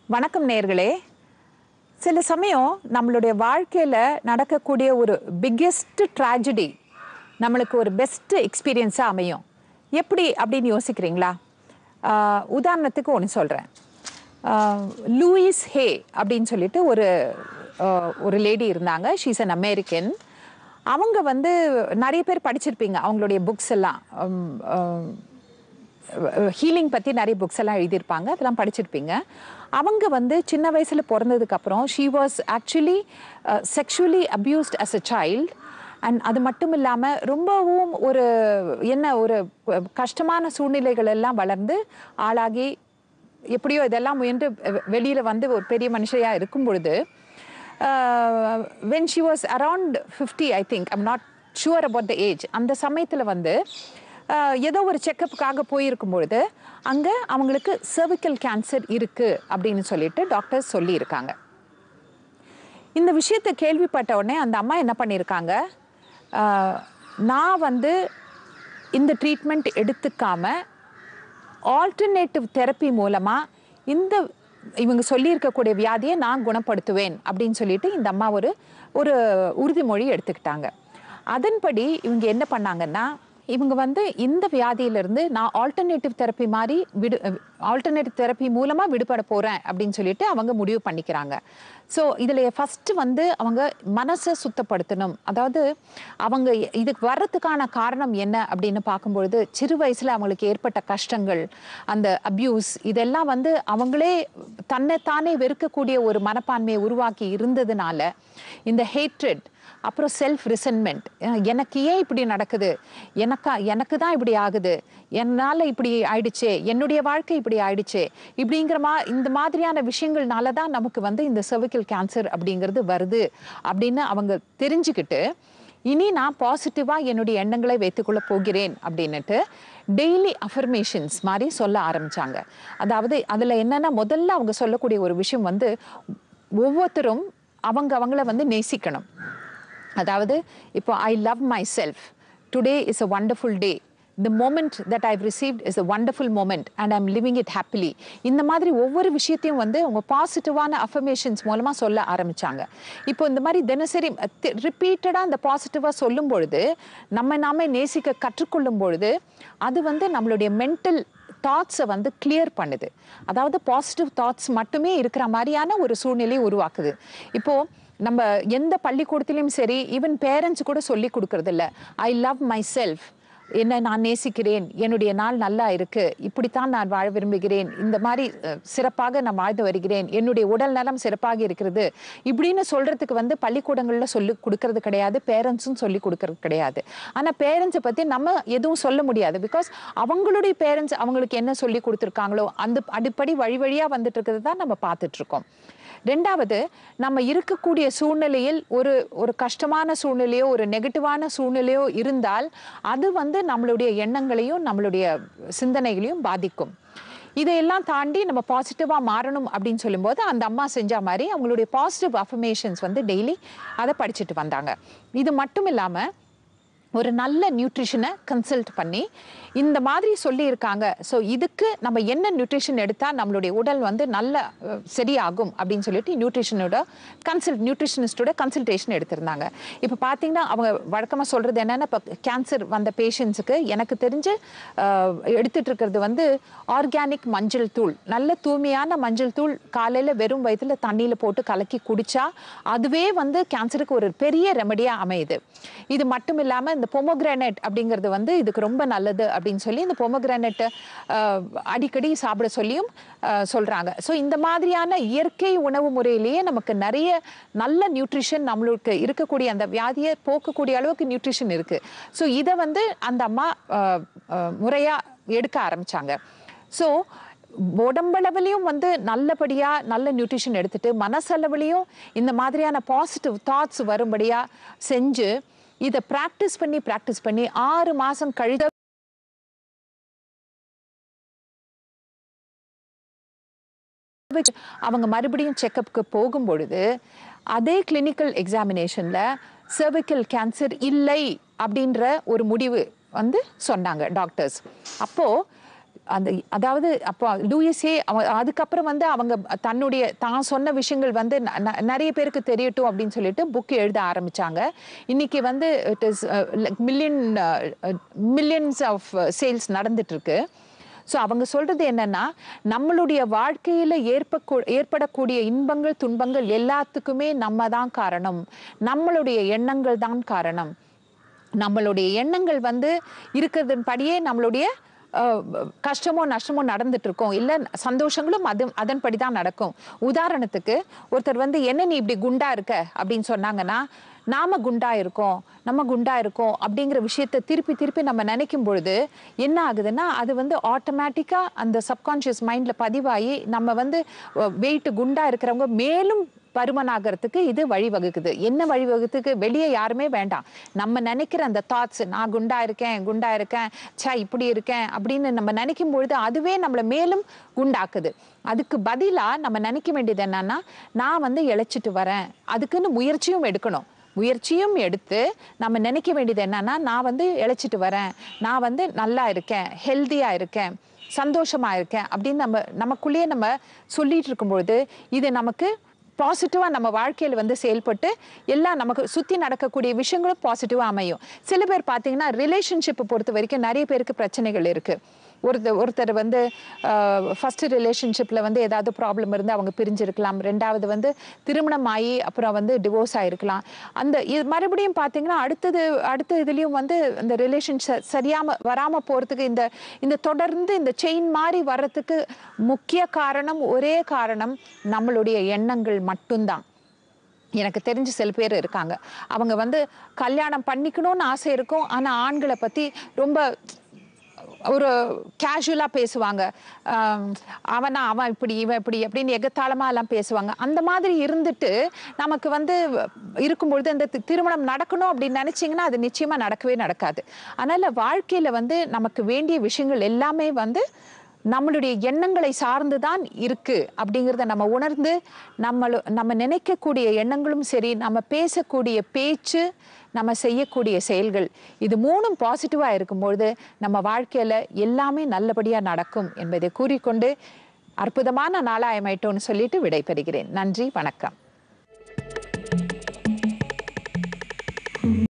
வணக்கம் நேர்களே சில சமயம் நம்மளுடைய வாழ்க்கையில் நடக்கக்கூடிய ஒரு பிக்கெஸ்ட் ட்ராஜடி நம்மளுக்கு ஒரு பெஸ்ட் எக்ஸ்பீரியன்ஸாக அமையும் எப்படி அப்படின்னு யோசிக்கிறீங்களா ஆஹ் உதாரணத்துக்கு ஒன்று சொல்கிறேன் லூயிஸ் ஹே அப்படின்னு சொல்லிட்டு ஒரு ஆஹ் ஒரு லேடி இருந்தாங்க ஷீஸ் அன் அமெரிக்கன் அவங்க வந்து நிறைய பேர் படிச்சிருப்பீங்க அவங்களுடைய புக்ஸ் எல்லாம் ஹீலிங் பற்றி நிறைய புக்ஸ் எல்லாம் எழுதியிருப்பாங்க அதெல்லாம் படிச்சிருப்பீங்க அவங்க வந்து சின்ன வயசில் பிறந்ததுக்கப்புறம் she was actually sexually abused as a child and அது மட்டும் இல்லாமல் ரொம்பவும் ஒரு என்ன ஒரு கஷ்டமான சூழ்நிலைகள் எல்லாம் வளர்ந்து ஆளாகி எப்படியோ இதெல்லாம் முயன்று வெளியில் வந்து ஒரு பெரிய மனுஷையாக இருக்கும் பொழுது when she was around fifty I think I'm not sure about the age அந்த சமயத்தில் வந்து ஆஹ் ஏதோ ஒரு செக்கப்புக்காக போயிருக்கும் பொழுது அங்கே அவங்களுக்கு cervical கேன்சர் இருக்குது அப்படின்னு சொல்லிட்டு டாக்டர்ஸ் சொல்லியிருக்காங்க இந்த விஷயத்தை கேள்விப்பட்ட உடனே அந்த அம்மா என்ன பண்ணியிருக்காங்க ஆஹ் நான் வந்து இந்த ட்ரீட்மெண்ட் எடுத்துக்காம ஆல்டர்னேட்டிவ் தெரப்பி மூலமாக இந்த இவங்க சொல்லியிருக்கக்கூடிய வியாதியை நான் குணப்படுத்துவேன் அப்படின்னு சொல்லிட்டு இந்த அம்மா ஒரு ஒரு உறுதிமொழி எடுத்துக்கிட்டாங்க அதன்படி இவங்க என்ன பண்ணாங்கன்னா இவங்க வந்து இந்த வியாதியிலிருந்து நான் ஆல்டர்னேட்டிவ் தெரப்பி மாதிரி விடு ஆல்டர்னேட்டிவ் தெரப்பி மூலமாக விடுபட போகிறேன் அப்படின்னு சொல்லிட்டு அவங்க முடிவு பண்ணிக்கிறாங்க ஸோ இதில் ஃபஸ்ட்டு வந்து அவங்க மனசை சுத்தப்படுத்தணும் அதாவது அவங்க இதுக்கு வர்றதுக்கான காரணம் என்ன அப்படின்னு பார்க்கும்பொழுது சிறு வயசில் அவங்களுக்கு ஏற்பட்ட கஷ்டங்கள் அந்த அப்யூஸ் இதெல்லாம் வந்து அவங்களே தன்னைத்தானே வெறுக்கக்கூடிய ஒரு மனப்பான்மையை உருவாக்கி இருந்ததுனால இந்த ஹேட்ரட் அப்புறம் செல்ஃப் ரிசன்மெண்ட் எனக்கு ஏன் இப்படி நடக்குது எனக்கா எனக்கு தான் இப்படி ஆகுது என்னால் இப்படி ஆயிடுச்சே என்னுடைய வாழ்க்கை இப்படி ஆயிடுச்சே இப்படிங்கிற மா இந்த மாதிரியான விஷயங்கள்னால தான் நமக்கு வந்து இந்த cervical கேன்சர் அப்படிங்கிறது வருது அப்படின்னு அவங்க தெரிஞ்சுக்கிட்டு இனி நான் பாசிட்டிவாக என்னுடைய எண்ணங்களை வைத்துக்கொள்ள போகிறேன் அப்படின்னுட்டு டெய்லி அஃபர்மேஷன்ஸ் மாதிரி சொல்ல ஆரம்பிச்சாங்க அதாவது அதில் என்னன்னா முதல்ல அவங்க சொல்லக்கூடிய ஒரு விஷயம் வந்து ஒவ்வொருத்தரும் அவங்க அவங்கள வந்து நேசிக்கணும் அதாவது இப்போ I love myself today is a wonderful day the moment that I've received is a wonderful moment and I'm living it happily இந்த மாதிரி ஒவ்வொரு விஷயத்தையும் வந்து அவங்க பாசிட்டிவான அஃபர்மேஷன்ஸ் மூலமாக சொல்ல ஆரம்பிச்சாங்க இப்போ இந்த மாதிரி தினசரி ரிப்பீட்டடாக அந்த பாசிட்டிவாக சொல்லும் பொழுது நம்ம நாமே நேசிக்க கற்றுக்கொள்ளும் பொழுது அது வந்து நம்மளுடைய மென்டல் தாட்ஸை வந்து கிளியர் பண்ணுது அதாவது பாசிட்டிவ் தாட்ஸ் மட்டுமே இருக்கிற மாதிரியான ஒரு சூழ்நிலையை உருவாக்குது இப்போது நம்ம எந்த பள்ளிக்கூடத்துலையும் சரி ஈவன் பேரண்ட்ஸ் கூட சொல்லி கொடுக்கறது இல்ல ஐ லவ் மை செல்ஃப் என்ன நான் நேசிக்கிறேன் என்னுடைய நாள் நல்லா இருக்கு இப்படித்தான் நான் வாழ விரும்புகிறேன் இந்த மாதிரி அஹ், சிறப்பாக நான் வாழ்ந்து வருகிறேன் என்னுடைய உடல் நலம் சிறப்பாக இருக்கிறது இப்படின்னு சொல்றதுக்கு வந்து பள்ளிக்கூடங்கள்ல சொல்லி கொடுக்கறது கிடையாது பேரண்ட்ஸும் சொல்லி கொடுக்கறது கிடையாது ஆனா பேரண்ட்ஸை பத்தி நம்ம எதுவும் சொல்ல முடியாது பிகாஸ் அவங்களுடைய பேரண்ட்ஸ் அவங்களுக்கு என்ன சொல்லி கொடுத்துருக்காங்களோ அந்த அடிப்படை வழி வழியா வந்துட்டு இருக்கிறது தான் நம்ம பார்த்துட்டு இருக்கோம் ரெண்டாவது நம்ம இருக்கக்கூடிய சூழ்நிலையில் ஒரு ஒரு கஷ்டமான சூழ்நிலையோ ஒரு நெகட்டிவான சூழ்நிலையோ இருந்தால் அது வந்து நம்மளுடைய எண்ணங்களையும் நம்மளுடைய சிந்தனைகளையும் பாதிக்கும் இதையெல்லாம் தாண்டி நம்ம பாசிட்டிவாக மாறணும் அப்படின்னு சொல்லும்போது அந்த அம்மா செஞ்ச மாதிரி அவங்களுடைய பாசிட்டிவ் அஃபர்மேஷன்ஸ் வந்து டெய்லி அதை படிச்சுட்டு வந்தாங்க இது மட்டும் இல்லாமல் ஒரு நல்ல நியூட்ரிஷனை கன்சல்ட் பண்ணி இந்த மாதிரி சொல்லியிருக்காங்க ஸோ இதுக்கு நம்ம என்ன நியூட்ரிஷன் எடுத்தால் நம்மளுடைய உடல் வந்து நல்ல அஹ், சரியாகும் அப்படின்னு சொல்லிட்டு நியூட்ரிஷனோட கன்சல்ட் நியூட்ரிஷனிஸ்டோட கன்சல்டேஷன் எடுத்திருந்தாங்க இப்போ பார்த்தீங்கன்னா அவங்க வழக்கமாக சொல்கிறது என்னென்னா இப்போ கேன்சர் வந்த பேஷண்ட்ஸுக்கு எனக்கு தெரிஞ்சு அஹ், எடுத்துட்டு இருக்கிறது வந்து ஆர்கானிக் மஞ்சள் தூள் நல்ல தூய்மையான மஞ்சள் தூள் காலையில் வெறும் வயிற்றுல தண்ணியில் போட்டு கலக்கி குடிச்சா அதுவே வந்து கேன்சருக்கு ஒரு பெரிய ரெமடியாக அமையுது இது மட்டும் இல்லாமல் இந்த பொமோகிரானட் அப்படிங்கிறது வந்து இதுக்கு ரொம்ப நல்லது அப்படின்னு சொல்லி இந்த பொமோகிரானட்டை அடிக்கடி சாப்பிட சொல்லியும் அஹ், சொல்றாங்க ஸோ இந்த மாதிரியான இயற்கை உணவு முறையிலேயே நமக்கு நிறைய நல்ல நியூட்ரிஷன் நம்மளுக்கு இருக்கக்கூடிய அந்த வியாதியை போக்கக்கூடிய அளவுக்கு நியூட்ரிஷன் இருக்கு ஸோ இதை வந்து அந்த அம்மா அஹ், அஹ், முறையா எடுக்க ஆரம்பிச்சாங்க ஸோ உடம்பளவுலையும் வந்து நல்லபடியா நல்ல நியூட்ரிஷன் எடுத்துட்டு மனசளவுலையும் இந்த மாதிரியான பாசிட்டிவ் தாட்ஸ் வரும்படியா செஞ்சு இதை ப்ராக்டிஸ் பண்ணி ப்ராக்டிஸ் பண்ணி ஆறு மாசம் கழித அவங்க மறுபடியும் செக்கப்புக்கு போகும் பொழுது அதே கிளினிக்கல் எக்ஸாமினேஷன்ல cervical கேன்சர் இல்லை அப்படின்ற ஒரு முடிவு வந்து சொன்னாங்க டாக்டர்ஸ் அப்போ அந்த அதாவது அப்போ லூயிஸே அவ அதுக்கப்புறம் வந்து அவங்க தன்னுடைய தான் சொன்ன விஷயங்கள் வந்து ந- ந- நிறைய பேருக்கு தெரியட்டும் அப்படின்னு சொல்லிட்டு புக் எழுத ஆரம்பிச்சாங்க இன்னைக்கு வந்து it is million millions of sales நடந்துட்டு இருக்கு ஸோ அவங்க சொல்றது என்னன்னா நம்மளுடைய வாழ்க்கையில ஏற்ப ஏற்படக்கூடிய இன்பங்கள் துன்பங்கள் எல்லாத்துக்குமே நம்ம தான் காரணம் நம்மளுடைய எண்ணங்கள் தான் காரணம் நம்மளுடைய எண்ணங்கள் வந்து இருக்கிறதன் படியே நம்மளுடைய அஹ், கஷ்டமோ நஷ்டமோ நடந்துட்டு இருக்கும் இல்லை சந்தோஷங்களும் அது அதன்படி தான் நடக்கும் உதாரணத்துக்கு ஒருத்தர் வந்து என்ன நீ இப்படி குண்டா இருக்க அப்படின்னு சொன்னாங்கன்னா நாம குண்டா இருக்கோம் நம்ம குண்டா இருக்கோம் அப்படிங்கிற விஷயத்த திருப்பி திருப்பி நம்ம நினைக்கும் பொழுது என்ன ஆகுதுன்னா அது வந்து ஆட்டோமேட்டிக்கா அந்த சப்கான்ஷியஸ் மைண்ட்ல பதிவாகி நம்ம வந்து வெயிட் குண்டா இருக்கிறவங்க மேலும் பருமனாகிறதுக்கு இது வழிவகுக்குது என்ன வழிவகுத்துக்கு வெளியே யாருமே வேண்டாம் நம்ம நினைக்கிற அந்த தாட்ஸ் நான் குண்டா இருக்கேன் குண்டா இருக்கேன் ச்சே இப்படி இருக்கேன் அப்படின்னு நம்ம நினைக்கும் பொழுது அதுவே நம்மளை மேலும் குண்டாக்குது அதுக்கு பதிலா நம்ம நினைக்க வேண்டியது என்னன்னா நான் வந்து இழைச்சிட்டு வரேன் அதுக்குன்னு முயற்சியும் எடுக்கணும் முயற்சியும் எடுத்து நம்ம நினைக்க வேண்டியது என்னன்னா நான் வந்து இழைச்சிட்டு வரேன் நான் வந்து நல்லா இருக்கேன் ஹெல்தியா இருக்கேன் சந்தோஷமா இருக்கேன் அப்படின்னு நம்ம நமக்குள்ளேயே நம்ம சொல்லிட்டு இருக்கும்பொழுது இது நமக்கு பாசிட்டிவாக நம்ம வாழ்க்கையில் வந்து செயல்பட்டு எல்லாம் நமக்கு சுற்றி நடக்கக்கூடிய விஷயங்களும் பாசிட்டிவாக அமையும் சில பேர் பார்த்தீங்கன்னா ரிலேஷன்ஷிப்பை பொறுத்த வரைக்கும் நிறைய பேருக்கு பிரச்சனைகள் இருக்குது ஒருத்தர் ஒருத்தர் வந்து ஃபர்ஸ்ட் ரிலேஷன்ஷிப்பில் வந்து ஏதாவது ப்ராப்ளம் இருந்து அவங்க பிரிஞ்சிருக்கலாம் ரெண்டாவது வந்து திருமணம் ஆகி அப்புறம் வந்து டிவோர்ஸ் ஆயிருக்கலாம் அந்த இது மறுபடியும் பார்த்தீங்கன்னா அடுத்தது அடுத்த இதுலேயும் வந்து இந்த ரிலேஷன் சரியாம வராமல் போகிறதுக்கு இந்த இந்த தொடர்ந்து இந்த செயின் மாதிரி வர்றதுக்கு முக்கிய காரணம் ஒரே காரணம் நம்மளுடைய எண்ணங்கள் மட்டும்தான் எனக்கு தெரிஞ்ச சில பேர் இருக்காங்க அவங்க வந்து கல்யாணம் பண்ணிக்கணும்னு ஆசை இருக்கும் ஆனால் ஆண்களை பற்றி ரொம்ப ஒரு கேஷுவலாக பேசுவாங்க ஆம், அவனா அவன் இப்படி இவன் இப்படி அப்படின்னு எகத்தாளமாக எல்லாம் பேசுவாங்க அந்த மாதிரி இருந்துட்டு நமக்கு வந்து இருக்கும்பொழுது அந்த தி- திருமணம் நடக்கணும் அப்படின்னு நினச்சிங்கன்னா அது நிச்சயமாக நடக்கவே நடக்காது அதனால் வாழ்க்கையில் வந்து நமக்கு வேண்டிய விஷயங்கள் எல்லாமே வந்து நம்மளுடைய எண்ணங்களை சார்ந்து தான் இருக்கு அப்படிங்கிறத நம்ம உணர்ந்து நம்மள நம்ம நினைக்கக்கூடிய எண்ணங்களும் சரி நம்ம பேசக்கூடிய பேச்சு நம்ம செய்யக்கூடிய செயல்கள் இது மூணும் பாசிட்டிவாக இருக்கும்பொழுது நம்ம வாழ்க்கையில் எல்லாமே நல்லபடியாக நடக்கும் என்பதை கூறிக்கொண்டு அற்புதமான நாளாயமாயிட்டோன்னு சொல்லிட்டு விடைபெறுகிறேன் நன்றி வணக்கம்